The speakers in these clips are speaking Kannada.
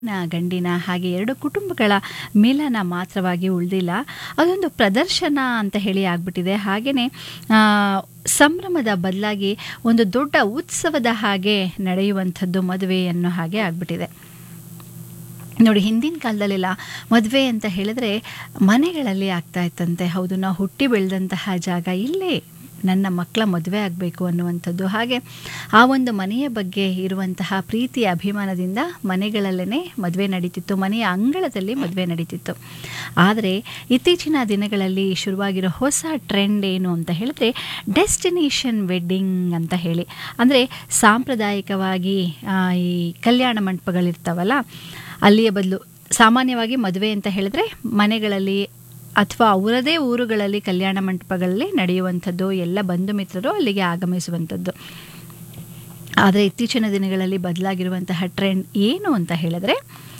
ನ ಗಂಡಿನ ಹಾಗೆ ಎರಡು ಕುಟುಂಬಗಳ ಮಿಲನ ಮಾತ್ರವಾಗಿ ಉಳಿದಿಲ್ಲ ಅದೊಂದು ಪ್ರದರ್ಶನ ಅಂತ ಹೇಳಿ ಆಗ್ಬಿಟ್ಟಿದೆ ಹಾಗೆಯೇ ಸಂಭ್ರಮದ ಬದಲಾಗಿ ಒಂದು ದೊಡ್ಡ ಉತ್ಸವದ ಹಾಗೆ ನಡೆಯುವಂಥದ್ದು ಮದುವೆ ಅನ್ನೋ ಹಾಗೆ ಆಗ್ಬಿಟ್ಟಿದೆ ನೋಡಿ ಹಿಂದಿನ ಕಾಲದಲ್ಲೆಲ್ಲ ಮದುವೆ ಅಂತ ಹೇಳಿದ್ರೆ ಮನೆಗಳಲ್ಲಿ ಆಗ್ತಾ ಇತ್ತಂತೆ ಹೌದು ನಾವು ಹುಟ್ಟಿ ಬೆಳೆದಂತಹ ಜಾಗ ಇಲ್ಲೇ ನನ್ನ ಮಕ್ಕಳ ಮದುವೆ ಆಗಬೇಕು ಅನ್ನುವಂಥದ್ದು ಹಾಗೆ ಆ ಒಂದು ಮನೆಯ ಬಗ್ಗೆ ಇರುವಂತಹ ಪ್ರೀತಿ ಅಭಿಮಾನದಿಂದ ಮನೆಗಳಲ್ಲೇ ಮದುವೆ ನಡೀತಿತ್ತು ಮನೆಯ ಅಂಗಳದಲ್ಲಿ ಮದುವೆ ನಡೀತಿತ್ತು ಆದರೆ ಇತ್ತೀಚಿನ ದಿನಗಳಲ್ಲಿ ಶುರುವಾಗಿರೋ ಹೊಸ ಟ್ರೆಂಡ್ ಏನು ಅಂತ ಹೇಳಿದ್ರೆ ಡೆಸ್ಟಿನೇಷನ್ ವೆಡ್ಡಿಂಗ್ ಅಂತ ಹೇಳಿ ಅಂದರೆ ಸಾಂಪ್ರದಾಯಿಕವಾಗಿ ಆ, ಈ ಕಲ್ಯಾಣ ಮಂಟಪಗಳಿರ್ತಾವಲ್ಲ ಅಲ್ಲಿಯ ಬದಲು ಸಾಮಾನ್ಯವಾಗಿ ಮದುವೆ ಅಂತ ಹೇಳಿದ್ರೆ ಮನೆಗಳಲ್ಲಿ ಅಥವಾ ಅವರದೇ ಊರುಗಳಲ್ಲಿ ಕಲ್ಯಾಣ ಮಂಟಪಗಳಲ್ಲಿ ನಡೆಯುವಂಥದ್ದು ಎಲ್ಲ ಬಂಧು ಮಿತ್ರರು ಅಲ್ಲಿಗೆ ಆಗಮಿಸುವಂಥದ್ದು ಆದರೆ ಇತ್ತೀಚಿನ ದಿನಗಳಲ್ಲಿ ಬದಲಾಗಿರುವಂತಹ ಟ್ರೆಂಡ್ ಏನು ಅಂತ ಹೇಳಿದ್ರೆ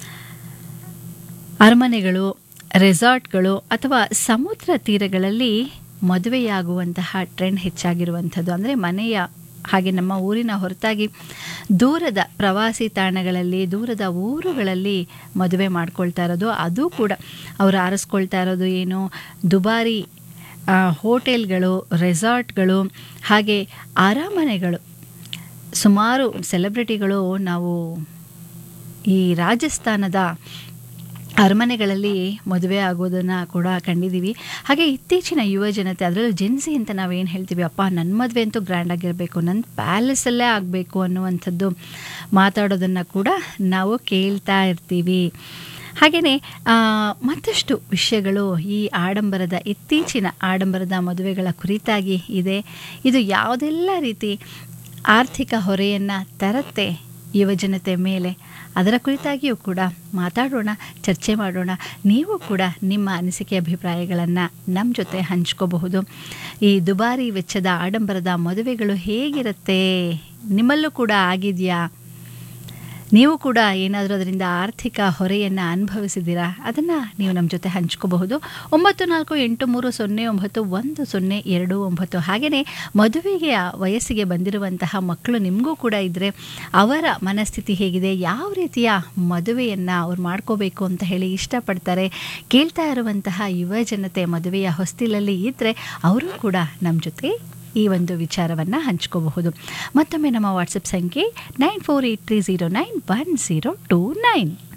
ಅರಮನೆಗಳು ರೆಸಾರ್ಟ್ಗಳು ಅಥವಾ ಸಮುದ್ರ ತೀರಗಳಲ್ಲಿ ಮದುವೆಯಾಗುವಂತಹ ಟ್ರೆಂಡ್ ಹೆಚ್ಚಾಗಿರುವಂಥದ್ದು ಅಂದರೆ ಮನೆಯ ಹಾಗೆ ನಮ್ಮ ಊರಿನ ಹೊರತಾಗಿ ದೂರದ ಪ್ರವಾಸಿ ತಾಣಗಳಲ್ಲಿ ದೂರದ ಊರುಗಳಲ್ಲಿ ಮದುವೆ ಮಾಡ್ಕೊಳ್ತಾ ಇರೋದು ಅದು ಕೂಡ ಅವರು ಆರಿಸ್ಕೊಳ್ತಾ ಇರೋದು ಏನು ದುಬಾರಿ ಆ, ಹೋಟೆಲ್ಗಳು ರೆಸಾರ್ಟ್ಗಳು ಹಾಗೆ ಅರಮನೆಗಳು ಸುಮಾರು ಸೆಲೆಬ್ರಿಟಿಗಳು ನಾವು ಈ ರಾಜಸ್ಥಾನದ ಅರಮನೆಗಳಲ್ಲಿ ಮದುವೆ ಆಗೋದನ್ನು ಕೂಡ ಕಂಡಿದ್ದೀವಿ ಹಾಗೆ ಇತ್ತೀಚಿನ ಯುವ ಜನತೆ ಅದರಲ್ಲೂ ಜೆನ್ಸಿ ಅಂತ ನಾವೇನು ಹೇಳ್ತೀವಿ ಅಪ್ಪ ನನ್ನ ಮದುವೆ ಅಂತೂ ಗ್ರ್ಯಾಂಡ್ ಆಗಿರಬೇಕು ನನ್ನ ಪ್ಯಾಲೇಸಲ್ಲೇ ಆಗಬೇಕು ಅನ್ನುವಂಥದ್ದು ಮಾತಾಡೋದನ್ನು ಕೂಡ ನಾವು ಕೇಳ್ತಾ ಇರ್ತೀವಿ ಹಾಗೆಯೇ ಮತ್ತಷ್ಟು ವಿಷಯಗಳು ಈ ಆಡಂಬರದ ಇತ್ತೀಚಿನ ಆಡಂಬರದ ಮದುವೆಗಳ ಕುರಿತಾಗಿ ಇದೆ ಇದು ಯಾವುದೆಲ್ಲ ರೀತಿ ಆರ್ಥಿಕ ಹೊರೆಯನ್ನು ತರತ್ತೆ ಯುವಜನತೆ ಮೇಲೆ ಅದರ ಕುರಿತಾಗಿಯೂ ಕೂಡ ಮಾತಾಡೋಣ ಚರ್ಚೆ ಮಾಡೋಣ ನೀವು ಕೂಡ ನಿಮ್ಮ ಅನಿಸಿಕೆ ಅಭಿಪ್ರಾಯಗಳನ್ನು ನಮ್ಮ ಜೊತೆ ಹಂಚ್ಕೋಬಹುದು ಈ ದುಬಾರಿ ವೆಚ್ಚದ ಆಡಂಬರದ ಮದುವೆಗಳು ಹೇಗಿರುತ್ತೆ ನಿಮ್ಮಲ್ಲೂ ಕೂಡ ಆಗಿದೆಯಾ ನೀವು ಕೂಡ ಏನಾದರೂ ಅದರಿಂದ ಆರ್ಥಿಕ ಹೊರೆಯನ್ನು ಅನುಭವಿಸಿದ್ದೀರಾ ಅದನ್ನು ನೀವು ನಮ್ಮ ಜೊತೆ ಹಂಚ್ಕೋಬಹುದು ಒಂಬತ್ತು ನಾಲ್ಕು ಎಂಟು ಮೂರು ಸೊನ್ನೆ ಒಂಬತ್ತು ಒಂದು ಸೊನ್ನೆ ಎರಡು ಒಂಬತ್ತು ಹಾಗೆಯೇ ಮದುವೆಗೆ ಆ ವಯಸ್ಸಿಗೆ ಬಂದಿರುವಂತಹ ಮಕ್ಕಳು ನಿಮಗೂ ಕೂಡ ಇದ್ದರೆ ಅವರ ಮನಸ್ಥಿತಿ ಹೇಗಿದೆ ಯಾವ ರೀತಿಯ ಮದುವೆಯನ್ನು ಅವ್ರು ಮಾಡ್ಕೋಬೇಕು ಅಂತ ಹೇಳಿ ಇಷ್ಟಪಡ್ತಾರೆ ಕೇಳ್ತಾ ಇರುವಂತಹ ಯುವ ಜನತೆ ಮದುವೆಯ ಹೊಸ್ತಿಲಲ್ಲಿ ಇದ್ದರೆ ಅವರು ಕೂಡ ನಮ್ಮ ಜೊತೆ ಈ ಒಂದು ವಿಚಾರವನ್ನು ಹಂಚ್ಕೋಬಹುದು ಮತ್ತೊಮ್ಮೆ ನಮ್ಮ ವಾಟ್ಸಪ್ ಸಂಖ್ಯೆ nine four eight three zero nine one zero two nine